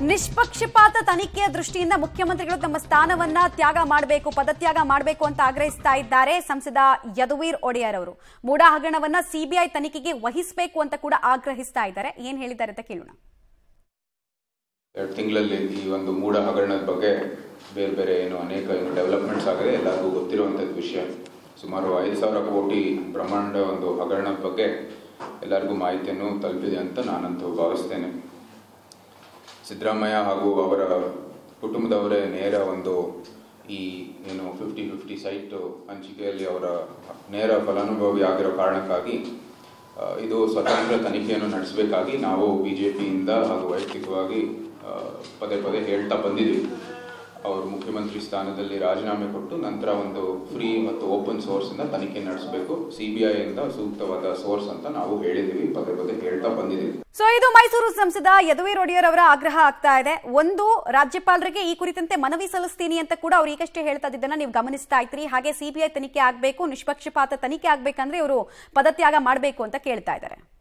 ನಿಷ್ಪಕ್ಷಪಾತ ತನಿಖೆಯ ದೃಷ್ಟಿಯಿಂದ ಮುಖ್ಯಮಂತ್ರಿಗಳು ತಮ್ಮ ಸ್ಥಾನವನ್ನ ತ್ಯಾಗ ಮಾಡಬೇಕು ಪದತ್ಯಾಗ ಮಾಡಬೇಕು ಅಂತ ಆಗ್ರಹಿಸ್ತಾ ಇದ್ದಾರೆ ಸಂಸದ ಯದುವೀರ್ ಒಡೆಯರ್ ಅವರು ಮೂಡ ಹಗರಣವನ್ನ ಸಿಬಿಐ ತನಿಖೆಗೆ ವಹಿಸಬೇಕು ಅಂತ ಕೂಡ ಆಗ್ರಹಿಸ್ತಾ ಇದ್ದಾರೆ ಏನ್ ಹೇಳಿದ್ದಾರೆ ಅಂತ ಕೇಳೋಣ ಎರಡು ತಿಂಗಳಲ್ಲಿ ಈ ಒಂದು ಮೂಢ ಹಗರಣದ ಬಗ್ಗೆ ಬೇರೆ ಬೇರೆ ಏನು ಅನೇಕ ಏನು ಡೆವಲಪ್ಮೆಂಟ್ಸ್ ಆಗಿದೆ ಎಲ್ಲರಿಗೂ ಗೊತ್ತಿರುವಂಥದ್ದು ವಿಷಯ ಸುಮಾರು ಐದು ಸಾವಿರ ಕೋಟಿ ಬ್ರಹ್ಮಾಂಡ ಒಂದು ಹಗರಣದ ಬಗ್ಗೆ ಎಲ್ಲರಿಗೂ ಮಾಹಿತಿಯನ್ನು ತಲುಪಿದೆ ಅಂತ ನಾನಂತೂ ಭಾವಿಸ್ತೇನೆ ಸಿದ್ದರಾಮಯ್ಯ ಹಾಗೂ ಅವರ ಕುಟುಂಬದವರೇ ನೇರ ಒಂದು ಈ ಏನು ಫಿಫ್ಟಿ ಫಿಫ್ಟಿ ಸೈಟ್ ಹಂಚಿಕೆಯಲ್ಲಿ ಅವರ ನೇರ ಫಲಾನುಭವಿ ಆಗಿರೋ ಕಾರಣಕ್ಕಾಗಿ ಆ, ಇದು ಸ್ವತಂತ್ರ ತನಿಖೆಯನ್ನು ನಡೆಸಬೇಕಾಗಿ ನಾವು ಬಿ ಜೆ ಪಿಯಿಂದ ಹಾಗೂ ವೈಯಕ್ತಿಕವಾಗಿ ಆ, ಪದೇ ಪದೇ ಹೇಳ್ತಾ ಬಂದಿದ್ವಿ ಅವರು ಮುಖ್ಯಮಂತ್ರಿ ಸ್ಥಾನದಲ್ಲಿ ರಾಜೀನಾಮೆ ಕೊಟ್ಟು ನಂತರ ಒಂದು ಫ್ರೀ ಮತ್ತು ಓಪನ್ ಸೋರ್ಸಿಂದ ತನಿಖೆ ನಡೆಸಬೇಕು ಸಿ ಬಿ ಐಯಿಂದ ಸೂಕ್ತವಾದ ಸೋರ್ಸ್ ಅಂತ ನಾವು ಹೇಳಿದ್ದೀವಿ ಪದೇ ಪದೇ ಹೇಳ್ತಾ ಬಂದಿದ್ದೀವಿ ಸೊ ಇದು ಮೈಸೂರು ಸಂಸದ ಯದುವೀರ್ ಒಡೆಯರ್ ಅವರ ಆಗ್ರಹ ಆಗ್ತಾ ಇದೆ ಒಂದು ರಾಜ್ಯಪಾಲರಿಗೆ ಈ ಕುರಿತಂತೆ ಮನವಿ ಸಲ್ಲಿಸ್ತೀನಿ ಅಂತ ಕೂಡ ಅವ್ರು ಈಗಷ್ಟೇ ಹೇಳ್ತಾ ಇದ್ದನ್ನ ನೀವು ಗಮನಿಸ್ತಾ ಇದ್ರಿ ಹಾಗೆ ಸಿಬಿಐ ತನಿಖೆ ಆಗಬೇಕು ನಿಷ್ಪಕ್ಷಪಾತ ತನಿಖೆ ಆಗ್ಬೇಕಂದ್ರೆ ಇವರು ಪದತ್ಯಾಗ ಮಾಡಬೇಕು ಅಂತ ಕೇಳ್ತಾ ಇದ್ದಾರೆ